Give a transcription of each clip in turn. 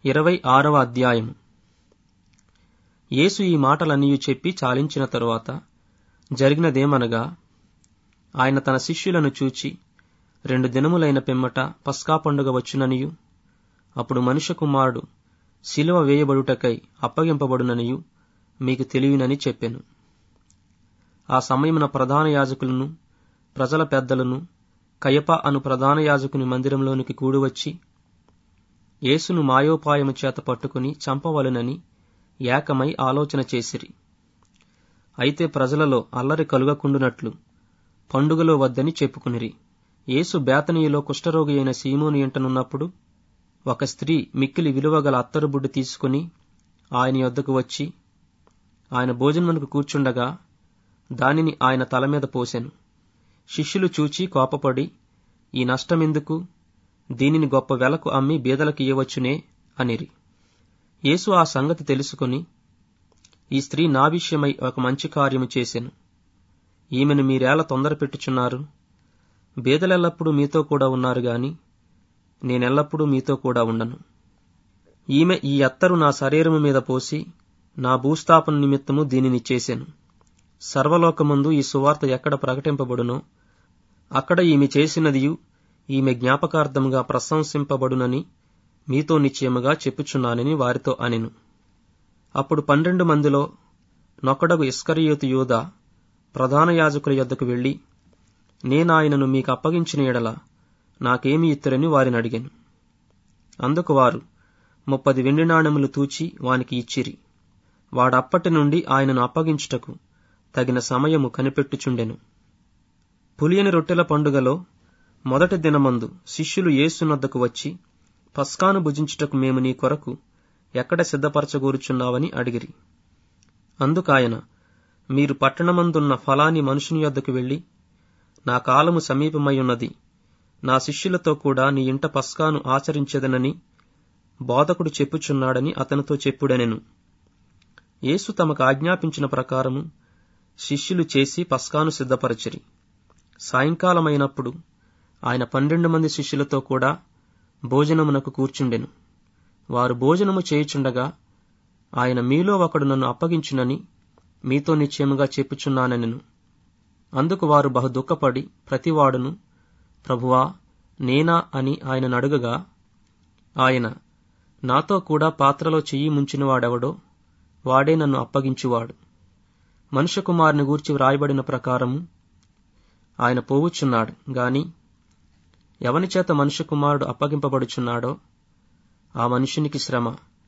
ఇరవై ఆరవ అధ్యాయము యేసు ఈ మాటలన్నీ చెప్పి చాలించిన తరువాత జరిగినదేమనగా ఆయన తన శిష్యులను చూచి రెండు దినములైన పిమ్మట పస్కా పండుగ వచ్చుననియు అప్పుడు మనుష్య కుమారుడు శిలువ వేయబడుటకై అప్పగింపబడుననియు మీకు తెలియనని చెప్పెను ఆ సమయమున ప్రధాన యాజకులను ప్రజల పెద్దలను కయప అను ప్రధాన యాజకుని మందిరంలోనికి కూడివచ్చి యేసును మాయోపాయము చేత పట్టుకుని చంపవలెనని ఏకమై ఆలోచన చేసిరి అయితే ప్రజలలో అల్లరి కలుగకుండునట్లు పండుగలో వద్దని చెప్పుకునిరి యేసు బేతనీయులో కుష్ఠరోగి అయిన సీమోని ఇంటనున్నప్పుడు ఒక స్త్రీ మిక్కిలి విలువగల అత్తరుబుడ్డి తీసుకుని ఆయన యొద్దకు వచ్చి ఆయన భోజనమునకు కూర్చుండగా దానిని ఆయన తల మీద పోసెను శిష్యులు చూచి కోపపడి ఈ నష్టమెందుకు దీనిని గొప్ప వెలకు అమ్మి బీదలకు ఇయ్యవచ్చునే అనిరి యేసు ఆ సంగతి తెలుసుకుని ఈ స్త్రీ నా విషయమై ఒక మంచి కార్యము చేసెను ఈమెను మీరేల తొందర పెట్టుచున్నారు బీదలెల్లప్పుడూ మీతో కూడా ఉన్నారు గాని నేనెల్లప్పుడూ మీతో కూడా ఉండను ఈమె ఈ అత్తరు నా శరీరము మీద పోసి నా భూస్థాపన నిమిత్తము దీనిని చేసెను సర్వలోకమందు ఈ సువార్త ఎక్కడ ప్రకటింపబడునో అక్కడ ఈమె చేసినదియు ఈమె జ్ఞాపకార్థముగా ప్రశంసింపబడునని మీతో నిశ్చయముగా చెప్పుచున్నానని వారితో అనెను అప్పుడు పన్నెండు మందిలో నొకడగు ఇస్కరియోతు యూద ప్రధాన యాజకుల యొద్దకు వెళ్లి నేనాయనను మీకు అప్పగించిన ఎడల నాకేమి ఇత్తరని వారిని అడిగాను అందుకు వారు ముప్పది వెండి నాణెములు తూచి వానికి ఇచ్చిరి వాడప్పటి నుండి ఆయనను అప్పగించుటకు తగిన సమయము కనిపెట్టుచుండెను పులియని రొట్టెల పండుగలో మొదటి దినమందు శిష్యులు యేసునొద్దకు వచ్చి పస్కాను భుజించుటకు మేము నీ కొరకు ఎక్కడ సిద్ధపరచగూరుచున్నావని అడిగిరి అందుకాయన మీరు పట్టణమందున్న ఫలాని మనుషుని యొద్దకు వెళ్లి నా కాలము సమీపమై ఉన్నది నా శిష్యులతో కూడా నీ ఇంట పస్కాను ఆచరించదనని బోధకుడు చెప్పుచున్నాడని అతనితో చెప్పుడనెను యేసు తమకు ఆజ్ఞాపించిన ప్రకారము శిష్యులు చేసి పస్కాను సిద్ధపరచిరి సాయంకాలమైనప్పుడు ఆయన పన్నెండు మంది శిష్యులతో కూడా భోజనమునకు కూర్చుండెను వారు భోజనము చేయుచుండగా ఆయన మీలో ఒకడు నన్ను అప్పగించునని మీతో నిశ్చయముగా చెప్పుచున్నానెను అందుకు వారు బహు దుఃఖపడి ప్రతివాడును ప్రభువా నేనా అని ఆయనను అడుగగా ఆయన నాతో కూడా పాత్రలో చెయ్యి ముంచినవాడెవడో వాడే నన్ను అప్పగించువాడు మనుష్య కుమారుని గూర్చి వ్రాయబడిన ప్రకారము ఆయన పోవుచున్నాడు గాని ఎవని చేత మనుష్య కుమారుడు అప్పగింపబడుచున్నాడో ఆ మనుషునికి శ్రమ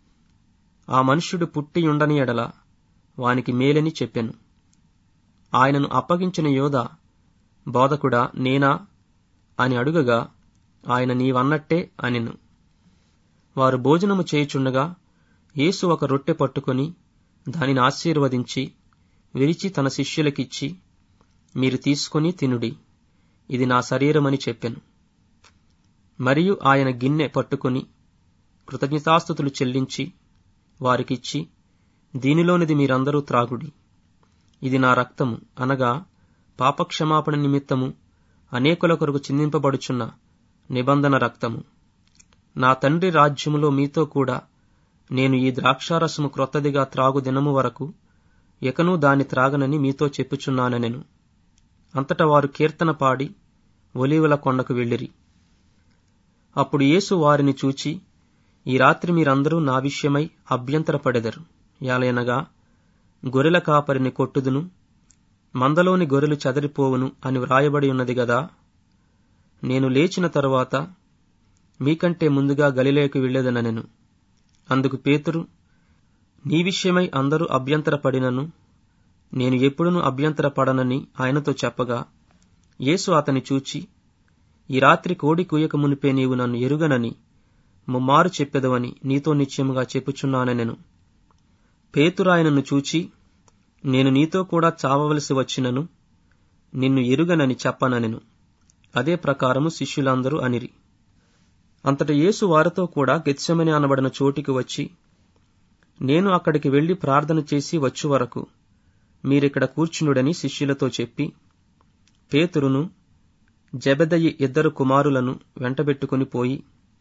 ఆ మనుష్యుడు పుట్టి ఉండని ఎడల వానికి మేలని చెప్పెను ఆయనను అప్పగించిన యోధ బోధకుడా నేనా అని అడుగగా ఆయన నీవన్నట్టే అనెను వారు భోజనము చేయుచుండగా యేసు ఒక రొట్టె పట్టుకొని దానిని ఆశీర్వదించి విరిచి తన శిష్యులకిచ్చి మీరు తీసుకుని తినుడి ఇది నా శరీరమని చెప్పెను మరియు ఆయన గిన్నె పట్టుకుని కృతజ్ఞతాస్థుతులు చెల్లించి వారికిచ్చి దీనిలోనిది మీరందరూ త్రాగుడి ఇది నా రక్తము అనగా పాపక్షమాపణ నిమిత్తము అనేకుల కొరకు చిందింపబడుచున్న నిబంధన రక్తము నా తండ్రి రాజ్యములో మీతో కూడా నేను ఈ ద్రాక్షారసము క్రొత్తదిగా త్రాగు దినము వరకు ఎకనూ దాన్ని త్రాగనని మీతో చెప్పుచున్నానెను అంతటా వారు కీర్తన పాడి ఒలీవల కొండకు వెళ్ళిరి అప్పుడు యేసు వారిని చూచి ఈ రాత్రి మీరందరూ నా విషయమై అభ్యంతరపడెదరు యాలయనగా గొర్రెల కాపరిని కొట్టుదును మందలోని గొర్రెలు చెదరిపోవును అని వ్రాయబడి ఉన్నది గదా నేను లేచిన తరువాత మీకంటే ముందుగా గలిలేకు వెళ్లేదనెను అందుకు పేతురు నీ విషయమై అందరూ అభ్యంతరపడినను నేను ఎప్పుడునూ అభ్యంతరపడనని ఆయనతో చెప్పగా యేసు అతని చూచి ఈ రాత్రి కోడి కూయక మునిపే నీవు నన్ను ఎరుగనని ముమ్మారు చెప్పెదవని నీతో నిశ్చయముగా చెప్పుచున్నానెను పేతురాయనను చూచి నేను నీతో కూడా చావవలసి వచ్చినను నిన్ను ఎరుగనని చెప్పననెను అదే ప్రకారము శిష్యులందరూ అనిరి అంతట యేసు వారితో కూడా గెత్సెమని అనబడిన చోటికి వచ్చి నేను అక్కడికి వెళ్లి ప్రార్థన చేసి వచ్చు వరకు మీరిక్కడ కూర్చునుడని శిష్యులతో చెప్పి పేతురును జబెదయి ఇద్దరు కుమారులను వెంటబెట్టుకుని పోయి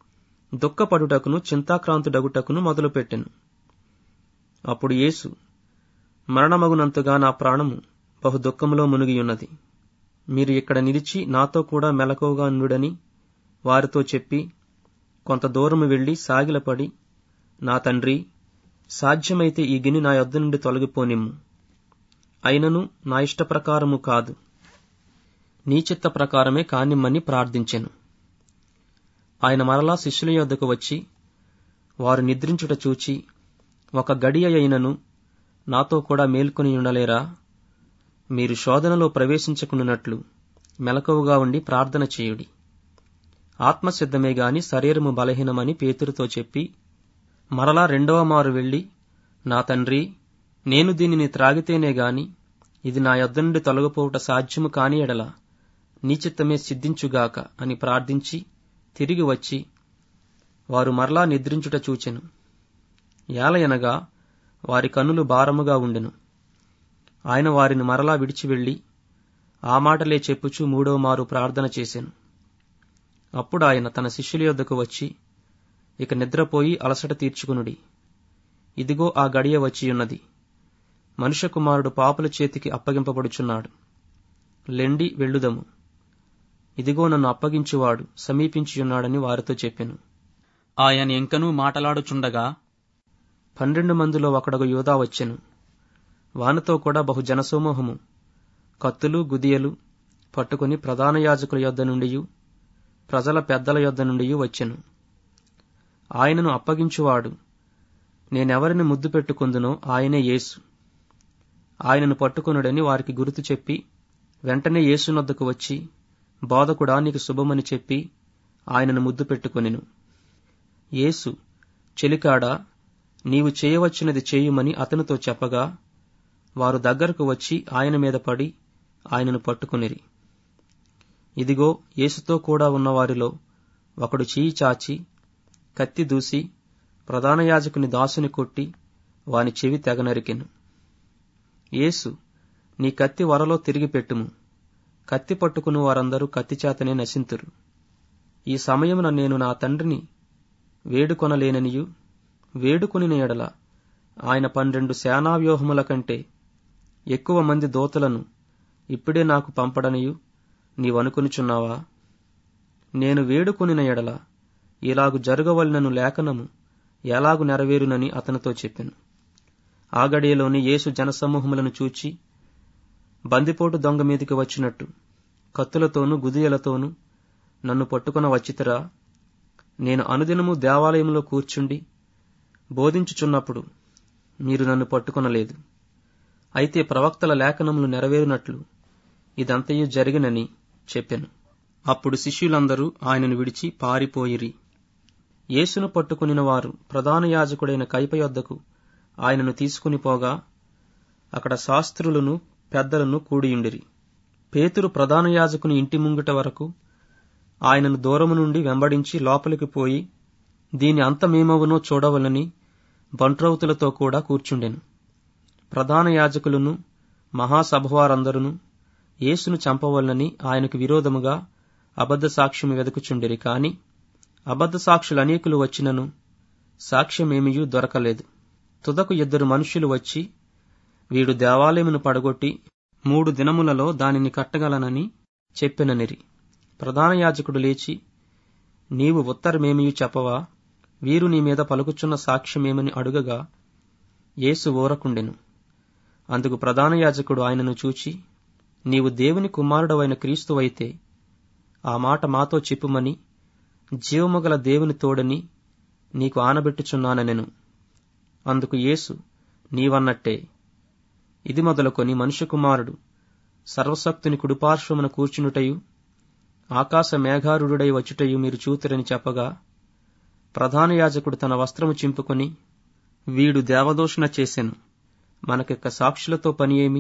దుఃఖపడుటకును చింతాక్రాంతుడగుటకును మొదలుపెట్టెను అప్పుడు యేసు మరణమగునంతగా నా ప్రాణము బహు దుఃఖములో మునిగియున్నది మీరు ఇక్కడ నిలిచి నాతో కూడా మెలకువగా నుండుడని వారితో చెప్పి కొంత దూరము వెళ్లి సాగిలపడి నా తండ్రి సాధ్యమైతే ఈ గిని నా యొద్ద నుండి తొలగిపోనిమ్ము అయినను నా ఇష్ట ప్రకారము కాదు నీ చిత్త ప్రకారమే కానిమ్మని ప్రార్థించెను ఆయన మరలా శిష్యుల యొద్దకు వచ్చి వారు నిద్రించుట చూచి ఒక గడియ అయినను నాతో కూడా మేల్కొని ఉండలేరా మీరు శోధనలో ప్రవేశించకున్నట్లు మెలకువగా ఉండి ప్రార్థన చేయుడి ఆత్మసిద్ధమే గాని శరీరము బలహీనమని పేతురుతో చెప్పి మరలా రెండవ మారు వెళ్లి నా తండ్రి నేను దీనిని త్రాగితేనే గాని ఇది నా యొద్ద నుండి తొలగిపోవుట సాధ్యము కాని ఎడల నీ చిత్తమే సిద్ధించుగాక అని ప్రార్థించి తిరిగి వచ్చి వారు మరలా నిద్రించుట చూచెను ఏలయనగా వారి కన్నులు భారముగా ఉండెను ఆయన వారిని మరలా విడిచి వెళ్లి ఆ మాటలే చెప్పుచూ మూడవ మారు ప్రార్థన చేశాను అప్పుడు ఆయన తన శిష్యుల యొద్దకు వచ్చి ఇక నిద్రపోయి అలసట తీర్చుకునుడి ఇదిగో ఆ గడియ వచ్చియున్నది మనుష్య కుమారుడు పాపుల చేతికి అప్పగింపబడుచున్నాడు లెండి వెళ్ళుదము ఇదిగో నన్ను అప్పగించువాడు సమీపించియున్నాడని వారితో చెప్పెను ఆయన ఇంకనూ మాటలాడుచుండగా పన్నెండు మందిలో ఒకడగు యోధా వచ్చెను వానితో కూడా బహు జనసమూహము కత్తులు గుదియలు పట్టుకుని ప్రధాన యాజకుల యొద్ద నుండి ప్రజల పెద్దల యొద్ద నుండి వచ్చెను ఆయనను అప్పగించువాడు నేనెవరిని ముద్దు పెట్టుకుందునో ఆయనే యేసు ఆయనను పట్టుకొనుడని వారికి గుర్తు చెప్పి వెంటనే యేసునొద్దకు వచ్చి బోధకుడా నీకు శుభమని చెప్పి ఆయనను ముద్దు పెట్టుకొనెను యేసు చెలికాడా నీవు చేయవచ్చినది చేయుమని అతనితో చెప్పగా వారు దగ్గరకు వచ్చి ఆయన మీద పడి ఆయనను పట్టుకునిరి ఇదిగో యేసుతో కూడా ఉన్నవారిలో ఒకడు చేయి చాచి కత్తి దూసి ప్రధాన యాజకుని దాసుని కొట్టి వాని చెవి తెగనరికెను యేసు నీ కత్తి వరలో తిరిగి పెట్టుము కత్తి పట్టుకుని వారందరూ కత్తిచేతనే నశింతురు ఈ సమయమున నేను నా తండ్రిని వేడుకొనలేననియు వేడుకొనిన ఎడల ఆయన పన్నెండు సేనావ్యూహముల కంటే ఎక్కువ మంది దోతలను ఇప్పుడే నాకు పంపడనియు నీవనుకొనుచున్నావా నేను వేడుకొనిన ఎడల ఇలాగు జరగవలనను లేఖనము ఎలాగు నెరవేరునని అతనితో చెప్పాను ఆ గడియలోని యేసు జనసమూహములను చూచి బందిపోటు దొంగ మీదికి వచ్చినట్టు కత్తులతోనూ గుదియలతోనూ నన్ను పట్టుకున వచ్చితరా నేను అనుదినము దేవాలయంలో కూర్చుండి బోధించుచున్నప్పుడు మీరు నన్ను పట్టుకొనలేదు అయితే ప్రవక్తల లేఖనములు నెరవేరునట్లు ఇదంతయు జరిగినని చెప్పెను అప్పుడు శిష్యులందరూ ఆయనను విడిచి పారిపోయిరి యేసును పట్టుకునిన వారు ప్రధాన యాజకుడైన కైప యొద్దకు ఆయనను తీసుకుని పోగా అక్కడ శాస్త్రులను పెద్దలను కూడియుండిరి పేతురు ప్రధాన యాజకుని ఇంటి ముంగిట వరకు ఆయనను దూరము నుండి వెంబడించి లోపలికి పోయి దీని అంతమేమవునో చూడవలని బంట్రౌతులతో కూడా కూర్చుండెను ప్రధాన యాజకులను మహాసభవారందరును యేసును చంపవలనని ఆయనకు విరోధముగా అబద్ధ సాక్ష్యము వెదకుచుండిరి కాని అబద్ధ సాక్షులు అనేకులు వచ్చినను సాక్ష్యమేమియూ దొరకలేదు తుదకు ఇద్దరు మనుష్యులు వచ్చి వీడు దేవాలయమును పడగొట్టి మూడు దినములలో దానిని కట్టగలనని చెప్పెననిరి ప్రధాన యాజకుడు లేచి నీవు ఉత్తరమేమియు చెప్పవా వీరు నీ మీద పలుకుచున్న సాక్ష్యమేమని అడుగగా యేసు ఊరకుండెను అందుకు ప్రధాన యాజకుడు ఆయనను చూచి నీవు దేవుని కుమారుడవైన క్రీస్తువైతే ఆ మాట మాతో చెప్పుమని జీవముగల దేవుని తోడని నీకు ఆనబెట్టుచున్నానెను అందుకు యేసు నీవన్నట్టే ఇది మొదలుకొని మనుష్య కుమారుడు సర్వశక్తుని కుడిపార్శ్వమున కూర్చునుటయు ఆకాశ మేఘారుడై వచ్చుటయు మీరు చూతురని చెప్పగా ప్రధాన యాజకుడు తన వస్త్రము చింపుకొని వీడు దేవదూషణ చేసెను మనకిక్క సాక్షులతో పని ఏమి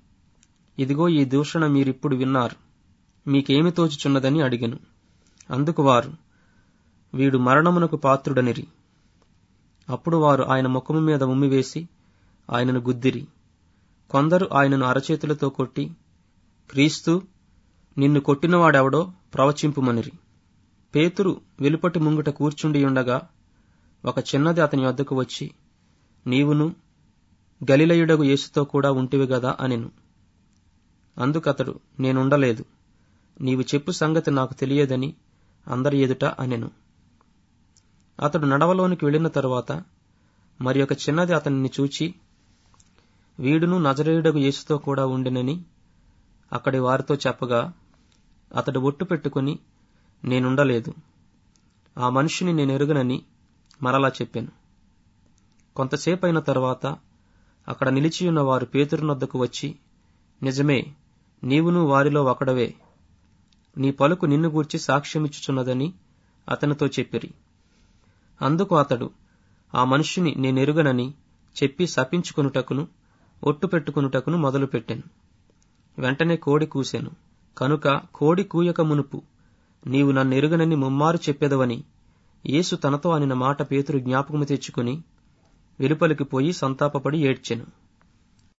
ఇదిగో ఈ దూషణ మీరిప్పుడు విన్నారు మీకేమి తోచుచున్నదని అడిగెను అందుకు వారు వీడు మరణమునకు పాత్రుడనిరి అప్పుడు వారు ఆయన ముఖము మీద ఉమ్మివేసి ఆయనను గుద్దిరి కొందరు ఆయనను అరచేతులతో కొట్టి క్రీస్తు నిన్ను కొట్టినవాడెవడో ప్రవచింపుమనిరి పేతురు వెలుపటి ముంగుట కూర్చుండి ఉండగా ఒక చిన్నది అతని వద్దకు వచ్చి నీవును గలిలయుడగు యేసుతో కూడా ఉంటివి గదా అనెను అందుకతడు నేనుండలేదు నీవు చెప్పు సంగతి నాకు తెలియదని అందరి ఎదుట అనెను అతడు నడవలోనికి వెళ్ళిన తరువాత మరి ఒక చిన్నది అతనిని చూచి వీడును నజరేయుడగు యేసుతో కూడా ఉండినని అక్కడి వారితో చెప్పగా అతడు ఒట్టు పెట్టుకుని నేనుండలేదు ఆ మనిషిని నేను ఎరుగనని మరలా చెప్పాను కొంతసేపు అయిన తర్వాత అక్కడ నిలిచియున్న వారు పేతురునొద్దకు వచ్చి నిజమే నీవును వారిలో ఒకడవే నీ పలుకు నిన్ను గూర్చి సాక్ష్యమిచ్చుచున్నదని అతనితో చెప్పిరి అందుకు అతడు ఆ మనుష్యుని నేనెరుగనని చెప్పి శపించుకొనుటకును ఒట్టు పెట్టుకొనుటకును మొదలుపెట్టెను వెంటనే కోడి కూసెను కనుక కోడి కూయక మునుపు నీవు నన్నెరుగనని ముమ్మారు చెప్పెదవని యేసు తనతో అనిన మాట పేతురు జ్ఞాపకము తెచ్చుకుని వెలుపలికి పోయి సంతాపపడి ఏడ్చెను